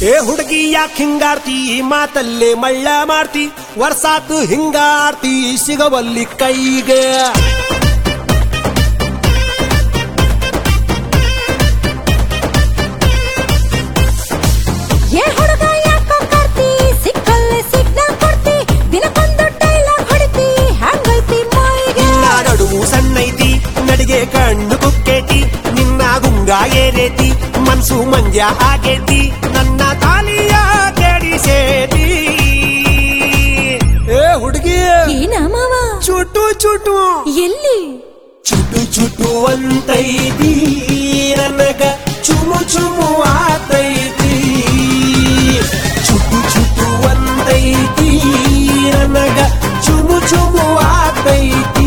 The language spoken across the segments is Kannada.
ಏ ಹುಡುಗಿ ಯಾಕೆ ಹಿಂಗಾಡ್ತಿ ಮಾತಲ್ಲೇ ಮಳ್ಳ ಮಾಡ್ತಿ ವರ್ಷಾತು ಹಿಂಗಾಡ್ತಿ ಸಿಗವಲ್ಲಿ ಕೈಗೆ ಏ ಹುಡುಗ ಯಾಕೋ ಕಾರ್ತಿ ಸಿಕ್ಕಲ್ಲೇ ಸಿಗ್ನಲ್ ಕೊಡ್ತಿ ದಿನಕ್ಕೊಂದು ಡೈಲಾಗ್ ಹೊಡಿತಿ ಹ್ಯಾಂಗೈತಿ ಮೈಗೆ ನಿನ್ನ ನಡುವು ಸಣ್ಣೈತಿ ನಡಿಗೆ ಕಣ್ಣು ಕುಕ್ಕೇತಿ ನಿನ್ನ ಗುಂಗ ಏರೇತಿ ಮನ್ಸು ಮಂಜ ಆಗೇತಿ ನನ್ನ ತಾಲಿಯ ಕೆಡಿಸೇತಿ ಏ ಹುಡುಗಿ ಏನ ಮಾವ ಚುಟು ಚುಟು ಎಲ್ಲಿ ಚುಟು ಚುಟು ಅಂತೈತಿ ನನಗ ಚುಮು ಚುಮು ಆತೈತಿ ಚುಟು ಚುಟು ಅಂತೈತಿ ನನಗ ಚುಮು ಚುಮು ಆತೈತಿ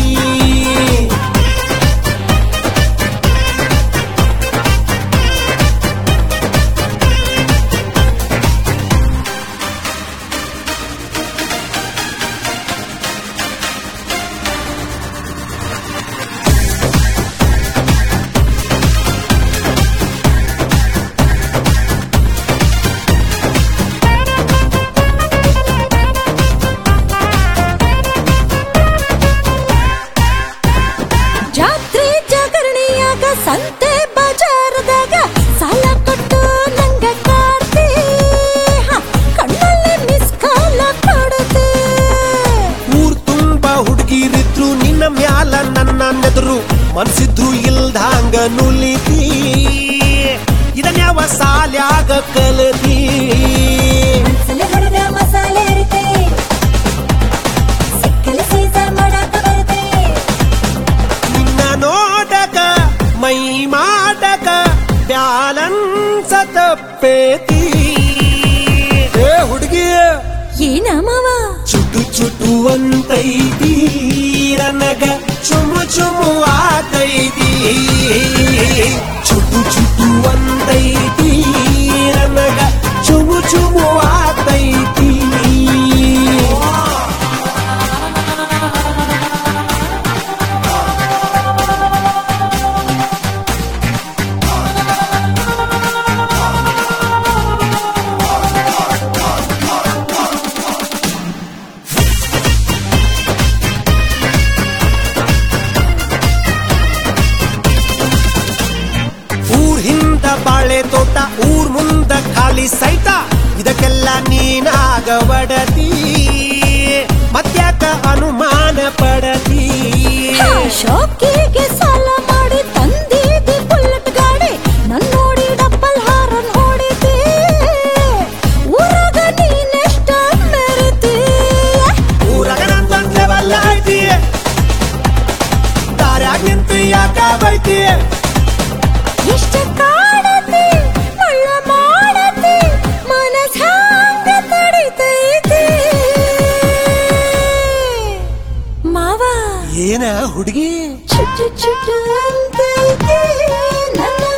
ಜಾತ್ರೆ ಜಾಗರಣೆಯಾಗ ಸಂತೆ ಬಜಾರದಾಗ ಸಾಲ ಕೊಟ್ಟು ನಂಗ ಕಾಡ್ತಿ ಹ, ಕಣ್ಣಲ್ಲಿ ಮಿಸ್ ಕಾಲ ಕೊಡುತ್ತೆ ಊರ್ ತುಂಬ ಹುಡುಗಿರಿದ್ರು ನಿನ್ನ ಮ್ಯಾಲ ನನ್ನ ನೆದರು ಮನ್ಸಿದ್ರು ಇಲ್ದಂಗ ನುಲಿತಿ ಇದನ್ಯಾವ ಸಾಲ್ಯಾಗ ಕಲತಿ ಮನ್ಸಲ್ಲಿ ಹೊಡೆದ ಮಸಾಲೆ ಇರುತ್ತೆ ಸಿಕ್ಕಲೆ ಸೀಸ ಮಾಡಾಕ ಬರುತ್ತೆ ನಿನ್ನ ನೋಟಕ ಮೈ ಮಾಡಕ ಬ್ಯಾಲನ್ಸ ತಪ್ಪೇತಿ ಏ ಹುಡುಗಿ ಏನ ಮಾವ ಚುಟು ಚುಟು ಅಂತೈತಿ ನನಗ ಚುಮು ಚುಮು ಆತೈತಿ ಚುಟು ಚುಟು ಅಂತೈತಿ ನನಗ ಚುಮು ಚುಮು ಆತೈತಿ ಊರ್ ಹಿಂದ ಬಾಳೆ ತೋಟ ಊರ್ ಮುಂದ ಖಾಲಿ ಸೈಟ ಇದಕ್ಕೆಲ್ಲ ನೀನಾಗ ಒಡತಿ ಮತ್ಯಾಕ ಅನುಮಾನ ಪಡತಿ ಹ, ಶೋಕಿಗೆ ಸಾಲ ಮಾಡಿ ತಂದಿದ್ದಿ ಬುಲೆಟ್ ಗಾಡಿ ನನ್ ನೋಡಿ ಡಬ್ಬಲ್ ಹಾರನ್ ಹೊಡಿತಿ ಊರಾಗ ನೀನೆಷ್ಟ ಮೆರಿತಿ ಊರಾಗ ನಂದೊಂದ್ ಲೆವೆಲ್ ಐತಿ ದಾರ್ಯಾಗ ನಿಂತು ಯಾಕ ಬೈತಿ ಎಷ್ಟ ಕಾಡತಿ ಮಳ್ಳ ಮಾಡತಿ ಮನಸ್ ಹ್ಯಾಂಗ ತಡಿತೈತಿ ಮಾವ ಏನ ಹುಡುಗಿ ಚುಟ್ಟು ಚುಟ್ಟು ಅಂತೈತಿ ನನ್ನ